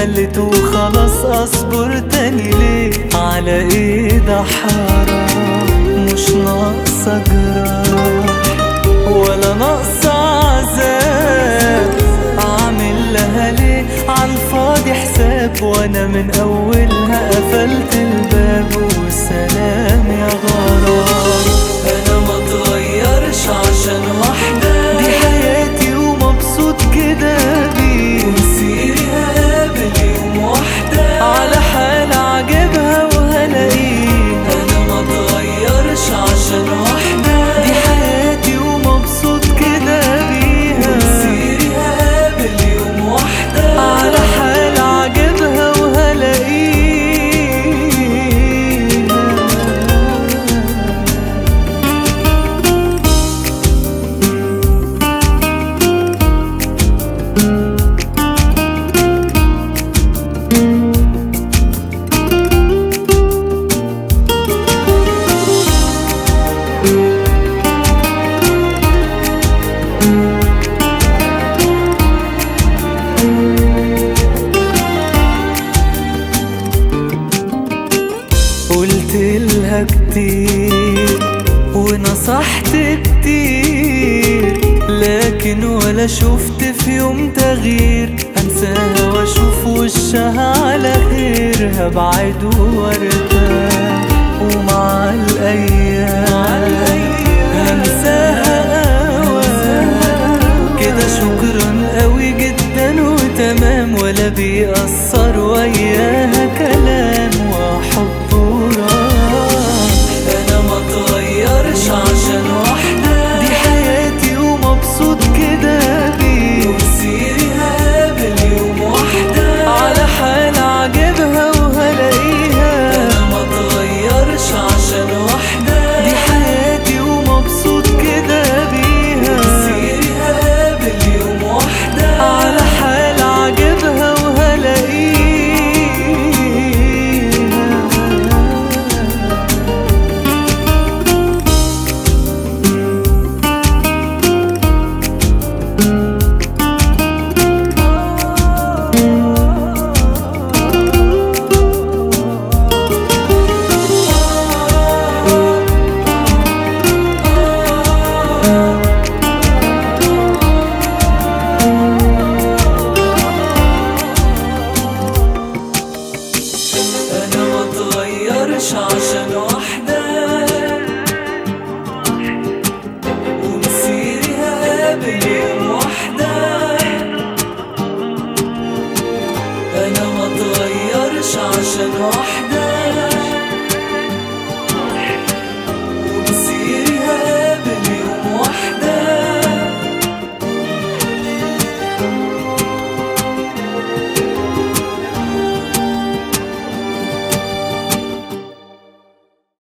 ملت وخلاص اصبر تاني ليه على ايه ده حرام مش ناقصة جراح ولا ناقصة عذاب اعمل لها ليه عالفاضي حساب وانا من اولها قفلت الباب والسلام يا غرام انا ما اتغيرش عشان واحدة دي حياتي ومبسوط كده بيه ومسيري هقابل يوم واحدة على حال عجبها وهلاقيه انا ما اتغيرش عشان واحدة دي حياتي ومبسوط كده بيها ومسيري هقابل يوم واحدة على حال عجبها وهلاقيها قلت لها كتير ونصحت كتير لكن ولا شفت في يوم تغيير انساها واشوف وشها على خير هبعد وارتاح ومع الايام هنساها أوام. كده شكرا قوي جدا وتمام ولا بيأثر وياها كلام وحب وراح انا ما اتغيرش عشان واحدة دي حياتي ومبسوط كده بيه ومسيري هقابل يوم واحدة على حال عجبها وهلاقيها انا ما اتغيرش عشان واحدة دي حياتي ومبسوط كده بيها ومسيري هقابل يوم واحدة على حال عجبها وهلاقيها انا ما اتغيرش عشان